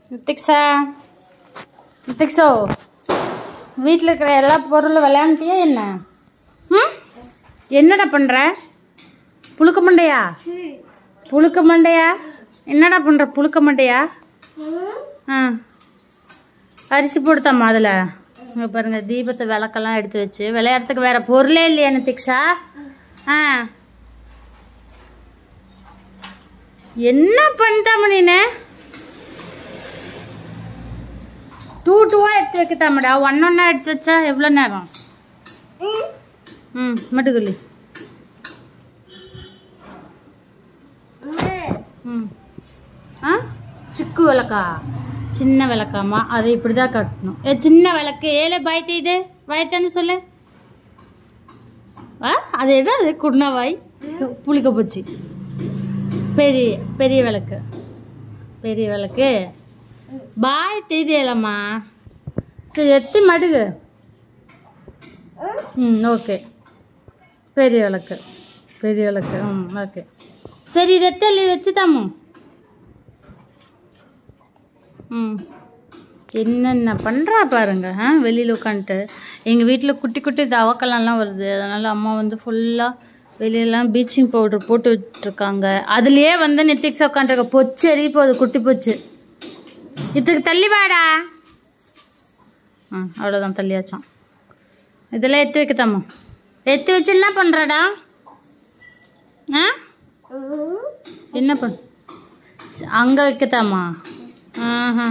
நித்திக்ஷா நித்திக்ஷோ வீட்டில் இருக்கிற எல்லா பொருளும் விளையாண்டுட்டியா என்ன ம் என்னடா பண்ணுற புழுக்க மண்டையா புழுக்க மண்டையா என்னடா பண்ணுற புழுக்க மண்டையா ஆ அரிசி போடுத்தாம்மா அதில் இங்கே பாருங்கள் தீபத்தை விளக்கெல்லாம் எடுத்து வச்சு விளையாடுறதுக்கு வேறு பொருளே இல்லையா நித்திக்ஷா ஆ என்ன பண்ணிட்டாம நீனு டூ டூவாக எடுத்து வைக்கத்தாமடா ஒன் ஒன்றா எடுத்து வச்சா எவ்வளோ நேரம் ம் மட்டுக்குள்ளி ம் ஆ சுக்கு விளக்கா சின்ன விளக்காமா அதை இப்படி தான் கட்டணும் ஏ சின்ன விளக்கு ஏழை பாய் இது வாய்த்தான்னு சொல்லு ஆ அது என்ன அது குருணா வாய் புளிக்க போச்சு பெரிய பெரிய விளக்கு பெரிய விளக்கு பாய் தெரியுதேலம்மா சரி எத்தி மடுகு ம் ஓகே பெரிய விளக்கு பெரிய விளக்கு ம் ஓகே சரி இது எத்தள்ளி வச்சுதாமோ ம் என்னென்ன பண்ணுறா பாருங்க ஆ வெளியில் உட்காந்துட்டு எங்கள் வீட்டில் குட்டி குட்டி தவக்கலெல்லாம் வருது அதனால் அம்மா வந்து ஃபுல்லாக வெளியெல்லாம் ப்ளீச்சிங் பவுடர் போட்டு விட்டுருக்காங்க அதுலேயே வந்து நெத்திக்ஸ் உட்காந்துருக்க பொச்சு எரிய போகுது குட்டி பொச்சு இதுக்கு தள்ளி வாடா ஆ அவ்வளோதான் தள்ளி வச்சான் இதெல்லாம் எடுத்து வைக்கத்தாம்மா எடுத்து வச்சு என்ன பண்ணுறடா ஆ என்ன பண் அங்கே வைக்கத்தாம்மா ஆஹா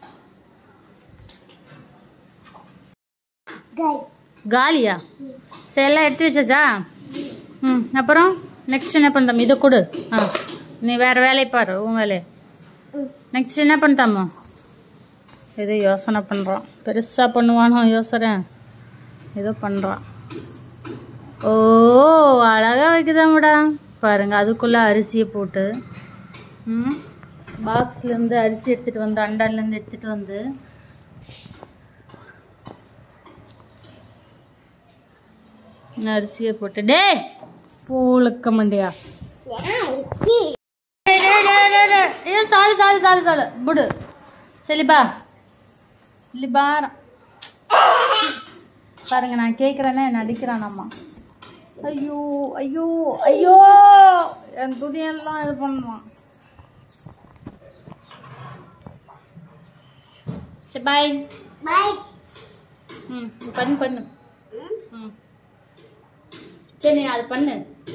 காலியா சரி எல்லாம் எடுத்து வச்சாச்சா ம் அப்புறம் நெக்ஸ்ட் என்ன பண்ணுறோம் இதை கொடு ஆ நீ வேறு வேலையை பாரு உன் வேலையை நெக்ஸ்ட் என்ன பண்ணிட்டாமோ ஏதோ யோசனை பண்ணுறான் பெருசாக பண்ணுவானோ யோசனை ஏதோ பண்ணுறான் ஓ அழகாக வைக்குதாமடா பாருங்க அதுக்குள்ளே அரிசியை போட்டு ம் பாக்ஸ்லேருந்து அரிசி எடுத்துகிட்டு வந்து அண்டான்லேருந்து எடுத்துகிட்டு வந்து அரிசியை போட்டு டே பூளுக்க மண்டியா ஐயோ சாலு சாலு சாலு சாலு புடு செலிபா லிபாரா பாருங்க நான் கேட்குறேன்னே நடிக்கிறான் அம்மா ஐயோ ஐயோ ஐயோ என் துணியெல்லாம் இது பண்ணுவான் சரி பாய் ம் நீ பண்ணு பண்ணு ம் சரி நீ அது பண்ணு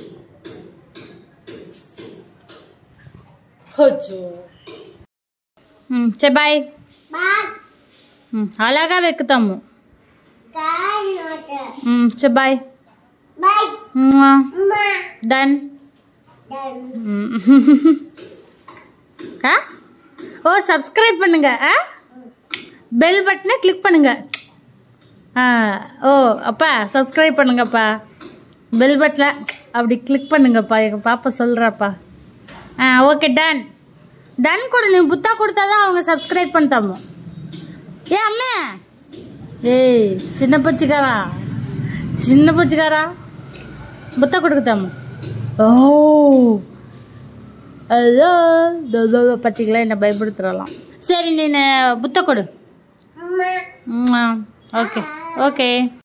அச்சோ ம் சரி பாய் ம் అలాగా వెక్కుతాము ம் சரி பாய் டன் ஆ ஓ சப்ஸ்கிரைப் பண்ணுங்க ஆ பெல் பட்டனை கிளிக் பண்ணுங்க ஆ ஓ அப்பா சப்ஸ்கிரைப் பண்ணுங்கப்பா பெல் பட்டனை அப்படி கிளிக் பண்ணுங்கப்பா எங்கள் பாப்பா சொல்கிறாப்பா ஆ ஓகே டன் டன் கொடு நீ புத்தா கொடுத்தா தான் அவங்க சப்ஸ்கிரைப் பண்ணிட்டாமோ ஏ அம்மே ஏய் சின்ன பூச்சிக்காரா சின்ன பூச்சிக்காரா புத்தா கொடுக்குதாமோ ஓ அதோ பார்த்தீங்களா என்ன பயப்படுத்துறலாம் சரி நீ புத்த கொடு ஓகே ஓகே